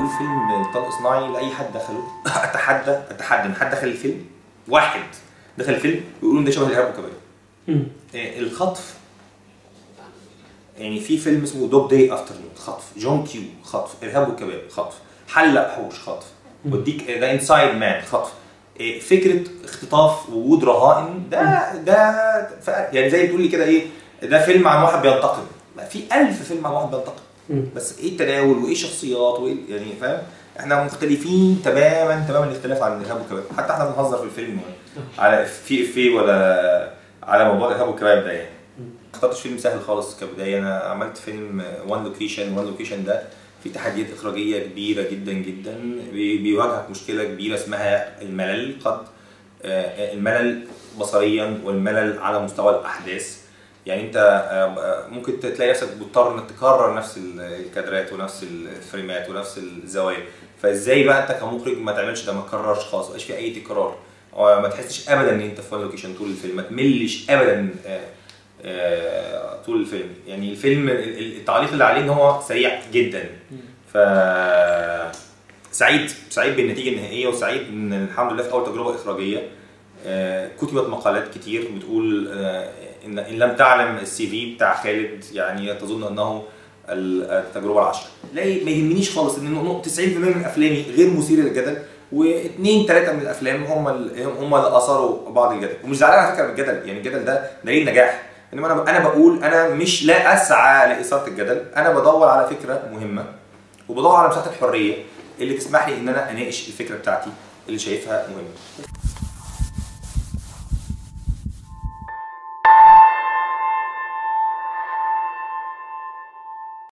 بقول فيلم طلق صناعي لاي حد دخله اتحدى اتحدى ان حد دخل الفيلم واحد دخل الفيلم ويقول ان ده شبه الارهاب والكباب مم. آه، الخطف يعني في فيلم اسمه دوب داي افتر خطف جون كيو خطف ارهاب والكباب خطف حلق حوش خطف وديك ذا انسايد مان خطف آه، فكره اختطاف وجود رهائن ده ده ف- يعني زي تقول لي كده ايه ده فيلم عن واحد بينتقم ما في ألف فيلم عن واحد بينتقم مم. بس ايه التناول وايه الشخصيات وايه يعني فاهم احنا مختلفين تماما تماما الاختلاف عن الارهاب والكباب حتى احنا بنهزر في الفيلم على في افيه ولا على موضوع الارهاب والكباب ده يعني ما اخترتش فيلم سهل خالص كبدايه انا عملت فيلم وان لوكيشن وان لوكيشن ده في تحديات اخراجيه كبيره جدا جدا بي- بيواجهك مشكله كبيره اسمها الملل قد آه، الملل بصريا والملل على مستوى الاحداث يعني انت آه، آه، ممكن تلاقي نفسك بتضطر انك تكرر نفس ال- الكادرات ونفس الفريمات ونفس الزوايا فازاي بقى انت كمخرج ما تعملش ده ما تكررش خالص ما يبقاش في اي تكرار أو ما تحسش ابدا ان انت في وان لوكيشن طول الفيلم ما تملش ابدا آه، آه، طول الفيلم يعني الفيلم ال- ال- التعليق اللي عليه ان هو سريع جدا ف سعيد سعيد بالنتيجه النهائيه وسعيد ان الحمد لله في اول تجربه اخراجيه آه، كتبت مقالات كتير بتقول آه، ان ان لم تعلم السي في بتاع خالد يعني تظن انه ال- التجربه العشره لا ما يهمنيش خالص ان نقطة 90% من افلامي غير مثيره للجدل واثنين ثلاثه من الافلام هم ال- هم اللي اثاروا بعض الجدل ومش زعلان على فكره من الجدل يعني الجدل ده دليل نجاح انما انا انا بقول انا مش لا اسعى لاثاره الجدل انا بدور على فكره مهمه وبدور على مساحه الحريه اللي تسمح لي ان انا اناقش الفكره بتاعتي اللي شايفها مهمه